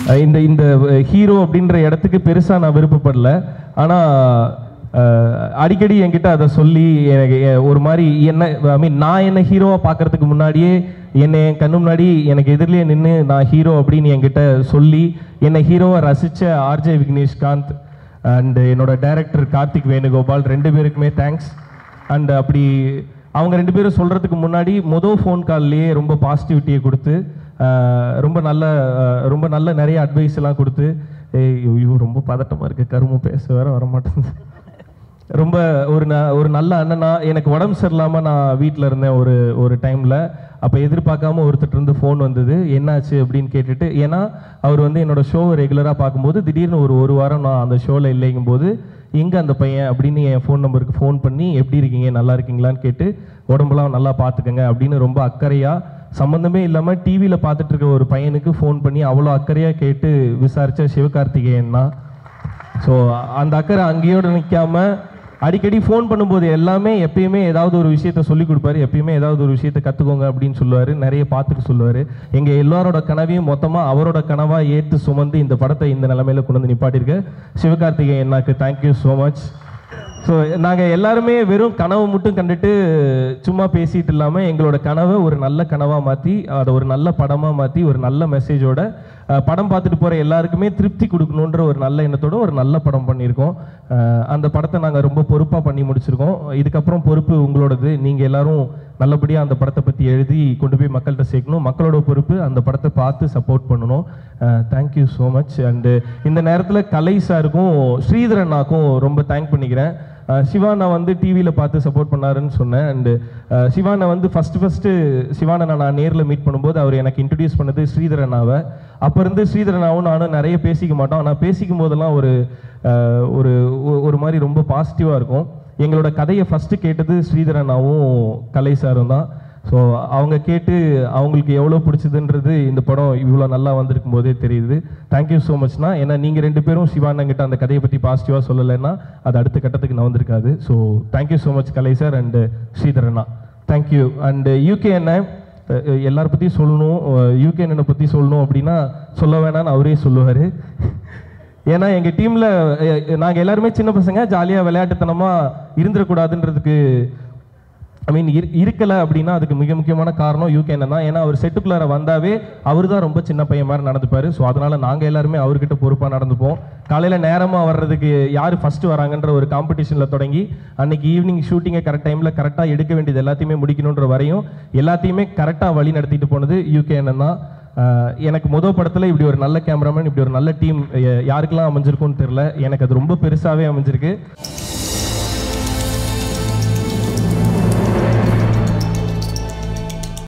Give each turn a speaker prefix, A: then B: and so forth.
A: அஹ் இந்த இந்த ஹீரோ அப்படின்ற இடத்துக்கு பெருசாக நான் விருப்பப்படல ஆனால் அடிக்கடி என்கிட்ட அதை சொல்லி எனக்கு எ- ஒரு மாதிரி என்ன ஐ மீன் நான் என்ன ஹீரோவாக பார்க்கறதுக்கு முன்னாடியே என்னை என் கண்ணு முன்னாடி எனக்கு எதிரிலே நின்று நான் ஹீரோ அப்படின்னு என்கிட்ட சொல்லி என்னை ஹீரோவை ரசித்த ஆர்ஜே விக்னேஷ்காந்த் அண்ட் என்னோட டைரக்டர் கார்த்திக் வேணுகோபால் ரெண்டு பேருக்குமே தேங்க்ஸ் அண்ட் அப்படி அவங்க ரெண்டு பேரும் சொல்கிறதுக்கு முன்னாடி மொதல் ஃபோன் கால்லையே ரொம்ப பாசிட்டிவிட்டியை கொடுத்து அஹ், ரொம்ப நல்ல அஹ், ரொம்ப நல்ல நிறைய அட்வைஸ் எல்லாம் கொடுத்து ஏய் ஐயோ ரொம்ப பதட்டமாக இருக்குது கருமம் பேச வேற வர மாட்டேங்குது ரொம்ப ஒரு ந ஒரு நல்ல அண்ணனா எனக்கு உடம்பு சரியில்லாமல் நான் வீட்டில் இருந்தேன் ஒரு ஒரு டைமில் அப்போ எதிர்பார்க்காம ஒருத்தர் இருந்து ஃபோன் வந்தது என்னாச்சு அப்படின்னு கேட்டுட்டு ஏன்னா அவர் வந்து என்னோட ஷோவை ரெகுலராக பார்க்கும்போது திடீர்னு ஒரு ஒரு வாரம் நான் அந்த ஷோவில் இல்லைங்கும்போது எங்கே அந்த பையன் அப்படின்னு என் ஃபோன் நம்பருக்கு ஃபோன் பண்ணி எப்படி இருக்கீங்க நல்லா இருக்கீங்களான்னு கேட்டு உடம்புலாம் நல்லா பார்த்துக்கங்க அப்படின்னு ரொம்ப அக்கறையாக சம்மந்தமே இல்லாமல் டிவியில் பார்த்துட்டு இருக்க ஒரு பையனுக்கு ஃபோன் பண்ணி அவ்வளோ அக்கறையாக கேட்டு விசாரித்த சிவகார்த்திகேயன் தான் ஸோ அந்த அக்கறை அங்கேயோட நிற்காம அடிக்கடி ஃபோன் பண்ணும்போது எல்லாமே எப்பயுமே ஏதாவது ஒரு விஷயத்த சொல்லி கொடுப்பாரு எப்பயுமே ஏதாவது ஒரு விஷயத்த கற்றுக்கோங்க அப்படின்னு சொல்லுவார் நிறைய பார்த்துக்க சொல்லுவார் எங்கள் எல்லாரோட கனவையும் மொத்தமாக அவரோட கனவாக ஏற்று சுமந்து இந்த படத்தை இந்த நிலமையில கொண்டு வந்து நிப்பாட்டியிருக்க சிவகார்த்திகேயன் அண்ணாக்கு தேங்க்யூ ஸோ மச் ஸோ நாங்கள் எல்லாருமே வெறும் கனவு மட்டும் கண்டுட்டு சும்மா பேசிட்டு இல்லாமல் எங்களோட கனவை ஒரு நல்ல கனவாக மாற்றி அதை ஒரு நல்ல படமாக மாற்றி ஒரு நல்ல மெசேஜோட அஹ், படம் பார்த்துட்டு போகிற எல்லாருக்குமே திருப்தி கொடுக்கணுன்ற ஒரு நல்ல எண்ணத்தோட ஒரு நல்ல படம் பண்ணியிருக்கோம் அஹ், அந்த படத்தை நாங்கள் ரொம்ப பொறுப்பாக பண்ணி முடிச்சிருக்கோம் இதுக்கப்புறம் பொறுப்பு உங்களோடது நீங்கள் எல்லாரும் நல்லபடியாக அந்த படத்தை பற்றி எழுதி கொண்டு போய் மக்கள்கிட்ட சேர்க்கணும் மக்களோட பொறுப்பு அந்த படத்தை பார்த்து சப்போர்ட் பண்ணணும் தேங்க்யூ ஸோ மச் அண்டு இந்த நேரத்தில் கலை சாருக்கும் ஸ்ரீதர் அண்ணாக்கும் ரொம்ப தேங்க் பண்ணிக்கிறேன் அஹ் சிவானா வந்து டிவியில் பார்த்து சப்போர்ட் பண்ணாருன்னு சொன்னேன் அண்டு சிவானா வந்து ஃபஸ்ட்டு ஃபஸ்ட்டு சிவானா நான் நேரில் மீட் பண்ணும்போது அவர் எனக்கு இன்ட்ரடியூஸ் பண்ணது ஸ்ரீதர் அண்ணாவை அப்போ இருந்து ஸ்ரீதர் அண்ணாவும் நானும் நிறைய பேசிக்க மாட்டோம் ஆனால் பேசிக்கும் போதெல்லாம் ஒரு அஹ், ஒரு ஒ- ஒரு மாதிரி ரொம்ப பாசிட்டிவாக இருக்கும் எங்களோட கதையை ஃபஸ்ட்டு கேட்டது ஸ்ரீதர் அண்ணாவும் கலை சாரும் தான் ஸோ அவங்க கேட்டு அவங்களுக்கு எவ்வளோ பிடிச்சதுன்றது இந்த படம் இவ்வளோ நல்லா வந்திருக்கும் போதே தெரியுது தேங்க்யூ ஸோ மச்னா ஏன்னா நீங்கள் ரெண்டு பேரும் சிவானங்கிட்ட அந்த கதையை பற்றி பாசிட்டிவாக சொல்லலைன்னா அது அடுத்த கட்டத்துக்கு நான் வந்திருக்காது so thank you so much Kalai sir and Sridhar அண்ணா தேங்க்யூ அண்டு யூகே அண்ணன் அஹ், அஹ், எல்லார பற்றியும் சொல்லணும் யூகே அண்ணனை பற்றி சொல்லணும் அப்படின்னா சொல்ல வேணாம்னு அவரே சொல்லுவார் ஏன்னா எங்கள் டீமில் நாங்கள் எல்லாருமே சின்ன பசங்க ஜாலியாக விளையாட்டுத்தனமாக இருந்துடக்கூடாதுன்றதுக்கு ஐ மீன் இருக்கலை அப்படின்னா அதுக்கு மிக முக்கியமான காரணம் யூகே தான் ஏன்னா அவர் செட்டுக்குள்ளார வந்தாவே அவர் தான் ரொம்ப சின்ன பையன் மாதிரி நடந்துப்பார் ஸோ அதனால் நாங்கள் எல்லாருமே அவர்கிட்ட பொறுப்பாக நடந்துப்போம் காலையில் நேரமாக வர்றதுக்கு யார் ஃபஸ்ட்டு வராங்கன்ற ஒரு காம்படிஷனில் தொடங்கி அன்னைக்கு ஈவினிங் ஷூட்டிங்கை கரெக்ட் டைமில் கரெக்டாக எடுக்க வேண்டியது எல்லாத்தையுமே முடிக்கணுன்ற வரையும் எல்லாத்தையுமே கரெக்டாக வழி நடத்திட்டு போனது யூகே தான் ஆஹ் எனக்கு முதல் படத்தில் இப்படி ஒரு நல்ல கேமராமேன் இப்படி ஒரு நல்ல டீம் யாருக்கெல்லாம் அமைஞ்சிருக்கும்னு தெரில எனக்கு அது ரொம்ப பெருசாகவே அமைஞ்சிருக்கு